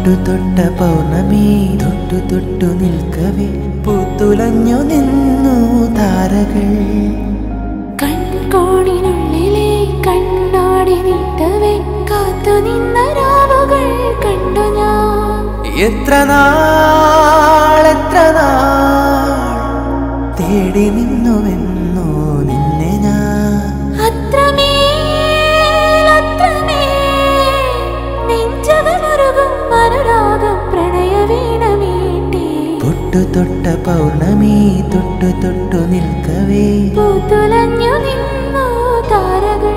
തൊട്ടു തൊട്ട പൗർണമി തൊട്ടു തൊട്ടു നിൽക്കവേ പൂത്തുലഞ്ഞു നിന്നു താരകൾ കൺകോണിനുള്ളിലെ കണ്ണാടി നിട്ടവേ കാത്തു നിന്ന രാവുകൾ കണ്ടു ഞാൻ എത്ര നാൾ എത്ര നാൾ തേടി നിന്നുവെന്നോ നിന്നെ ഞാൻ അത്രമേൽ അത്രമേൽ നെഞ്ചകമുരുകും അനുരാഗം പ്രണയവീണമീട്ടി തൊട്ടു തൊട്ട പൗർണമി തൊട്ടു തൊട്ടു നിൽക്കവേ പൂത്തുലഞ്ഞു നിന്നു താരകൾ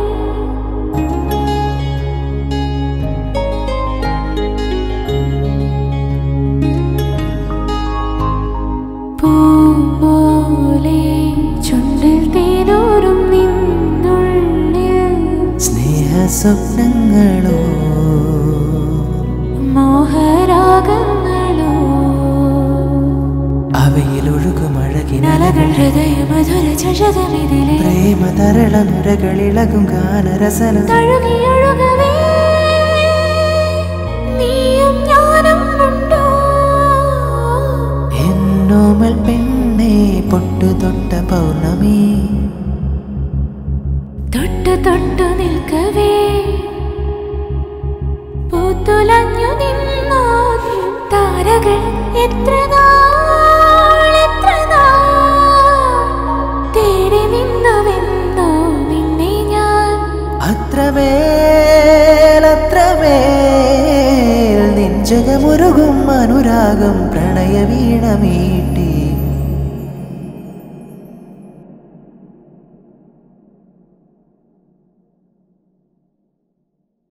പൂപോലെ ചുണ്ടിൽ തേനൂറും നിന്നുള്ളിൽ സ്നേഹ സ്വപ്നങ്ങളോ മോഹരാഗങ്ങളോ അവയിലൊഴുകും നലകൾ അഴകിനലകൾ ഹൃദയമധുര ചഷകമിതിലെ പ്രേമ തരള നുരകളിളകും ഗാനരസനം തഴുകിയൊഴുകവേ നീയും ഞാനും ഉണ്ടോ എന്നോമൽ പെണ്ണെ പൊട്ടു തൊട്ട പൗർണമി തൊട്ടു തൊട്ടു നിൽക്കവേ പൂത്തുലഞ്ഞു നിന്നോ താരകൾ എത്ര നാൾ എത്ര നാൾ തേടി നിന്നുവെന്നോ നിന്നെ ഞാൻ അത്രമേൽ അത്രമേൽ നെഞ്ചകമുരുകും അനുരാഗം പ്രണയ വീണമീ